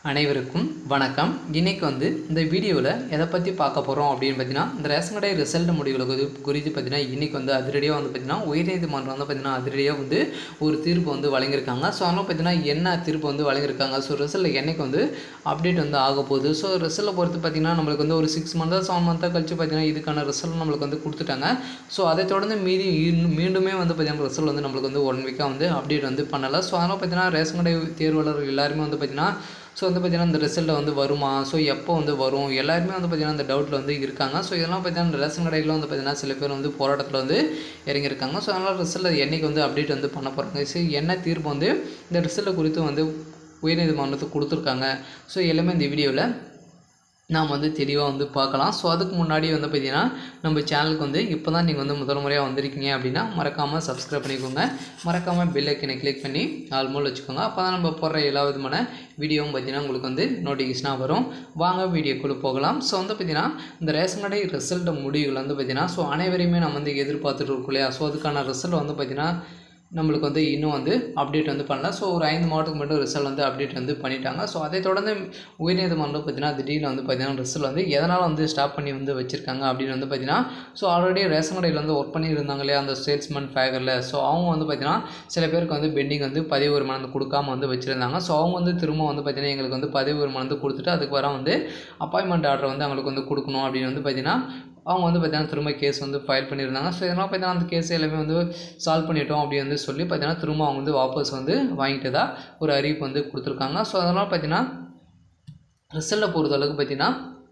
அனைவருக்கும் வணக்கம் இன்னைக்கு வந்து இந்த வீடியோவில் எதை பற்றி பார்க்க போகிறோம் அப்படின்னு பார்த்தீங்கன்னா இந்த ரேஷன் கடை ரிசல்ட் முடிவுகள் குறி- குறித்து பார்த்தீங்கன்னா இன்றைக்கி வந்து அதிரடியாக வந்து பார்த்தீங்கன்னா உயர்நீதிமன்றம் வந்து பார்த்தீங்கன்னா அதிரடியாக வந்து ஒரு தீர்ப்பு வந்து வழங்கியிருக்காங்க ஸோ அதனால் பார்த்தீங்கன்னா என்ன தீர்ப்பு வந்து வழங்கியிருக்காங்க ஸோ ரிசல்ட் என்னைக்கு வந்து அப்டேட் வந்து ஆக போகுது ஸோ ரிசல்ட்டை பொறுத்து பார்த்தீங்கன்னா நம்மளுக்கு வந்து ஒரு சிக்ஸ் மந்த்தாக செவன் மந்த்தாக கழிச்சு பார்த்தீங்கன்னா இதுக்கான ரிசல்ட் நம்மளுக்கு வந்து கொடுத்துட்டாங்க ஸோ அதை தொடர்ந்து மீதி இன்னும் மீண்டுமே வந்து பார்த்தீங்கன்னா ரிசல்ட் வந்து நம்மளுக்கு வந்து ஒன் வீக்காக வந்து அப்டேட் வந்து பண்ணலை ஸோ அதனால் பார்த்தீங்கன்னா ரேஷன் கடை தேர்வாளர்கள் எல்லாருமே வந்து பார்த்தீங்கன்னா ஸோ வந்து பார்த்தீங்கன்னா இந்த ரிசல்ட் வந்து வருமா ஸோ எப்போ வந்து வரும் எல்லாருமே வந்து பார்த்தீங்கன்னா இந்த டவுட்டில் வந்து இருக்காங்க ஸோ இதெல்லாம் பார்த்தீங்கன்னா இந்த ரேஷன் கடையில் வந்து பார்த்தீங்கன்னா சில பேர் வந்து போராட்டத்தில் வந்து இறங்கியிருக்காங்க ஸோ அதனால் ரிசல்ட் என்னைக்கு வந்து அப்டேட் வந்து பண்ண போகிறாங்க ஸோ என்ன தீர்ப்பு வந்து இந்த ரிசல்ட்டை குறித்து வந்து உயர்நீதிமன்றத்துக்கு கொடுத்துருக்காங்க ஸோ எல்லாமே இந்த வீடியோவில் நாம் வந்து தெளிவாக வந்து பார்க்கலாம் ஸோ அதுக்கு முன்னாடி வந்து பார்த்தீங்கன்னா நம்ம சேனலுக்கு வந்து இப்போ தான் நீங்கள் வந்து முதல் முறையாக வந்திருக்கீங்க அப்படின்னா மறக்காமல் சப்ஸ்கிரைப் பண்ணிக்கோங்க மறக்காமல் பெல் ஐக்கனை கிளிக் பண்ணி ஆல்மோல் வச்சுக்கோங்க அப்போ தான் நம்ம போடுற எல்லா விதமான வீடியோவும் பார்த்தீங்கன்னா உங்களுக்கு வந்து நோட்டிஃபிகேஷனாக வரும் வாங்க வீடியோக்குள்ளே போகலாம் ஸோ வந்து பார்த்தீங்கன்னா இந்த ரேஷன் கடை ரிசல்ட் முடிவுகள் வந்து பார்த்தீங்கன்னா ஸோ அனைவரையுமே நம்ம வந்து எதிர்பார்த்துட்டு இருக்கோம் இல்லையா ஸோ அதுக்கான ரிசல்ட் வந்து பார்த்தீங்கன்னா நம்மளுக்கு வந்து இன்னும் வந்து அப்டேட் வந்து பண்ணல ஸோ ஒரு ஐந்து மாவட்டத்துக்கு மட்டும் ரிசல்ட் வந்து அப்டேட் வந்து பண்ணிட்டாங்க ஸோ அதை தொடர்ந்து உயர்நீதிமன்றம் பார்த்தீங்கன்னா திடீர்னு வந்து பார்த்தீங்கன்னா ரிசல்ட் வந்து எதனால் வந்து ஸ்டாப் பண்ணி வந்து வச்சுருக்காங்க அப்படின்னு வந்து பார்த்தீங்கன்னா ஸோ ஆல்ரெடி ரேஷன் கடையில் வந்து ஒர்க் பண்ணியிருந்தாங்க இல்லையா அந்த சேல்ஸ்மேன் ஃபேகரில் ஸோ அவங்க வந்து பார்த்தீங்கன்னா சில பேருக்கு வந்து பெண்டிங் வந்து பதிவு வருமானம் வந்து கொடுக்காம வந்து வச்சுருந்தாங்க ஸோ அவங்க வந்து திரும்ப வந்து பார்த்தீங்கன்னா எங்களுக்கு வந்து பதிவு வருமானம் வந்து கொடுத்துட்டு அதுக்கு வர வந்து அப்பாயின்மெண்ட் ஆர்டர் வந்து அவங்களுக்கு வந்து கொடுக்கணும் அப்படின்னு வந்து பார்த்தீங்கன்னா அவங்க வந்து பார்த்தீங்கன்னா திரும்ப கேஸ் வந்து ஃபைல் பண்ணியிருந்தாங்க ஸோ இதெல்லாம் பார்த்தீங்கன்னா அந்த கேஸ் எல்லாமே வந்து சால்வ் பண்ணிட்டோம் அப்படி வந்து சொல்லி பார்த்தீங்கன்னா திரும்ப அவங்க வந்து வாபஸ் வந்து வாங்கிட்டதா ஒரு அறிவிப்பு வந்து கொடுத்துருக்காங்க ஸோ அதனால் பார்த்தீங்கன்னா ரிசல்ட்டை பொறுத்தளவுக்கு பார்த்தீங்கன்னா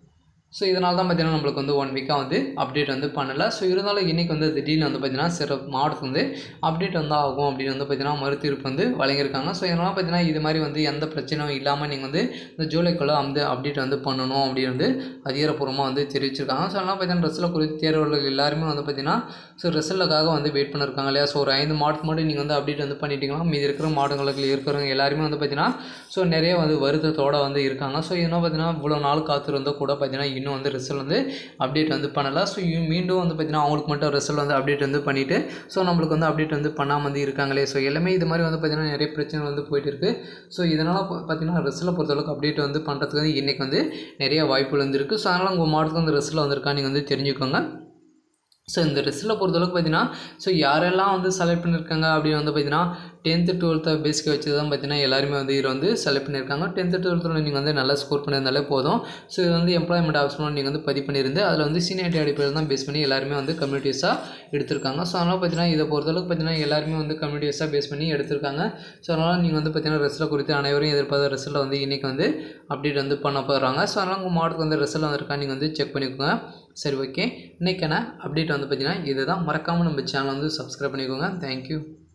ஸோ இதனால தான் பார்த்தீங்கன்னா நம்மளுக்கு வந்து ஒன் வீக்காக வந்து அப்டேட் வந்து பண்ணலை ஸோ இருந்தாலும் இன்றைக்கி வந்து திடீர்னு வந்து பார்த்தீங்கன்னா சில மாவட்டத்துக்கு வந்து அப்டேட் வந்து ஆகும் அப்படின்னு வந்து பார்த்தீங்கன்னா மறுத்தீர்ப்பு வந்து வழங்கியிருக்காங்க ஸோ இதனால் பார்த்தீங்கன்னா இது மாதிரி வந்து எந்த பிரச்சனையும் இல்லாமல் நீங்கள் வந்து இந்த ஜூலைக்குள்ளே வந்து அப்டேட் வந்து பண்ணணும் அப்படின்னு வந்து அதிகாரப்பூர்வமாக வந்து தெரிவிச்சிருக்காங்க ஸோ அதனால் பார்த்தீங்கன்னா ரிசல்ட் குறித்து தேர்வாளர்கள் எல்லாருமே வந்து பார்த்தீங்கன்னா ஸோ ரிசல்ட்டுக்காக வந்து வெயிட் பண்ணியிருக்காங்க இல்லையா ஸோ ஒரு ஐந்து மாவட்டத்துக்கு மட்டும் நீங்கள் வந்து அப்டேட் வந்து பண்ணிட்டீங்கன்னா மீதி இருக்கிற மாவட்டங்களுக்கு இருக்கிறவங்க எல்லாருமே வந்து பார்த்தீங்கன்னா ஸோ நிறைய வந்து வருத்தத்தோடு வந்து இருக்காங்க ஸோ இன்னும் பார்த்தீங்கன்னா இவ்வளோ நாள் காத்திருந்தா கூட பார்த்தீங்கன்னா இன்னும் வந்து ரிசல்ட் வந்து அப்டேட் வந்து பண்ணலை ஸோ மீண்டும் வந்து பார்த்தீங்கன்னா அவங்களுக்கு மட்டும் ரிசல்ட் வந்து அப்டேட் வந்து பண்ணிவிட்டு ஸோ நம்மளுக்கு வந்து அப்டேட் வந்து பண்ணாமல் வந்து இருக்காங்களே ஸோ எல்லாமே இது மாதிரி வந்து பார்த்தீங்கன்னா நிறைய பிரச்சனை வந்து போயிட்டு இருக்குது ஸோ இதனால் பார்த்தீங்கன்னா ரிசல்ட்டை பொறுத்தளவுக்கு அப்டேட் வந்து பண்ணுறதுக்கு வந்து இன்றைக்கி வந்து நிறைய வாய்ப்புகள் வந்து இருக்குது ஸோ அதனால் உங்கள் மாவட்டத்துக்கு வந்து ரிசல்ட் வந்திருக்கா நீங்கள் வந்து தெரிஞ்சுக்கோங்க ஸோ இந்த ரிசல்ட்டை பொறுத்தளவுக்கு பார்த்தீங்கன்னா ஸோ யாரெல்லாம் வந்து செலக்ட் பண்ணியிருக்காங்க அப்படின்னு வந்து பார்த்தீங்கன்னா டென்த்து டுவெல்த்தை பேசிக்க வச்சு தான் பார்த்தீங்கன்னா எல்லாருமே வந்து இதில் வந்து செலக்ட் பண்ணியிருக்காங்க டென்த்து டுவெல்த்தில் நீங்கள் வந்து நல்லா ஸ்கோர் பண்ணியிருந்தாலே போதும் ஸோ இது வந்து எம்ப்ளாய்மெண்ட் ஆப்ஷனில் நீங்கள் வந்து பதிவு பண்ணியிருந்து அதில் வந்து சீனியாரிட்டி அடிப்படையில் தான் பேஸ் பண்ணி எல்லாருமே வந்து கம்யூனிட்டிஸாக எடுத்திருக்காங்க ஸோ அதனால் பார்த்தீங்கன்னா இதை பொறுத்தளவுக்கு பார்த்தீங்கன்னா எல்லாருமே வந்து கம்யூனிட்டிஸாக பேஸ் பண்ணி எடுத்திருக்காங்க ஸோ அதனால் நீங்கள் வந்து பார்த்தீங்கன்னா ரிசல்ட் குறித்து அனைவரும் எதிர்பார்த்த ரிசல்ட்டை வந்து இன்றைக்கி வந்து அப்டேட் வந்து பண்ண போகிறாங்க ஸோ அதனால் உங்கள் மாவட்டத்துக்கு வந்து ரிசல்ட் வந்திருக்கா நீங்கள் வந்து செக் பண்ணிக்கோங்க சரி ஓகே இன்றைக்கான அப்டேட் வந்து பார்த்தீங்கன்னா இதுதான் மறக்காமல் நம்ம சேனல் வந்து சப்ஸ்கிரைப் பண்ணிக்கோங்க தேங்க்யூ